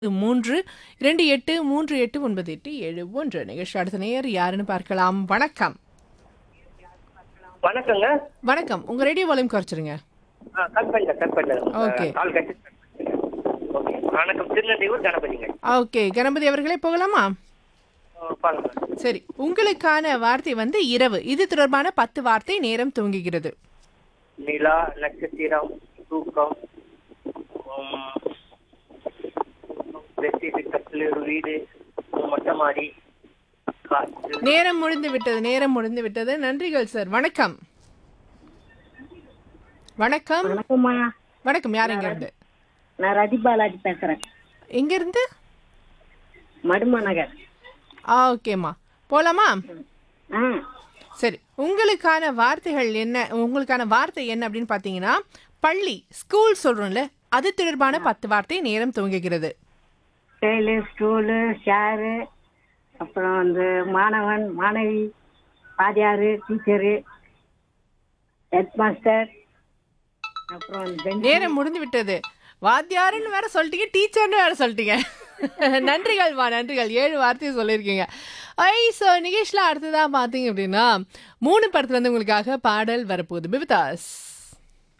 மூன்று இரண்டு எட்டு மூன்று எட்டு ஒன்பது எட்டு ஏழு ஒன்று நிகழ்ச்சி அடுத்த நேர் யாருன்னு பார்க்கலாம் வணக்கம் வணக்கங்க வணக்கம் உங்க ரேடியோ வால்யூம் குறைச்சிருங்க ஆ, கட் பண்ணிட்டேன் கட் பண்ணிட்டேன் Okay. ஆ, கால் கட்டு ஓகே வணக்கம் திருநெல்வேலூர் கணபதிங்க ஓகே கணபதி அவர்களே போகலாமா ஆ, பாருங்க சரி உங்களுக்கான வார்த்தை வந்து இரவு இது தொடர்பான பத்து வார்த்தை நேரம் துவங்குகிறது நிலா நட்சத்திரம் தூக்கம் உம், வெற்றிட்டு கட்டில் ஒரு வீடு மொட்டை மாடி காற்று நேரம் முடிந்து விட்டது நேரம் முடிந்து விட்டது நன்றிகள் சார் வணக்கம் வணக்கம் வணக்கம்மா வணக்கம் யார் எங்க இருந்து நான் ரதி பாலாஜி பேசுறேன் எங்க இருந்து மடுமா நகர் ஆ ஓகேம்மா போலாமா ஆ சரி உங்களுக்கான வார்த்தைகள் என்ன உங்களுக்கான வார்த்தை என்ன அப்படின்னு பார்த்தீங்கன்னா பள்ளி ஸ்கூல் சொல்றோம்ல அது தொடர்பான பத்து வார்த்தை நேரம் துவங்குகிறது ஸ்டைலு ஸ்டூலு ஷேரு அப்புறம் வந்து மாணவன் மாணவி வாத்தியாரு டீச்சரு ஹெட் மாஸ்டர் அப்புறம் வந்து பெஞ்ச் நேரம் முடிந்து விட்டது வாத்தியாருன்னு வேற சொல்லிட்டீங்க டீச்சர்னு வேற சொல்லிட்டீங்க நன்றிகள் வா நன்றிகள் ஏழு வார்த்தையை சொல்லியிருக்கீங்க ஐ ஸோ நிகேஷ்ல அடுத்ததா பார்த்தீங்க அப்படின்னா மூணு படத்துல இருந்து உங்களுக்காக பாடல் வரப்போகுது பிபிதாஸ்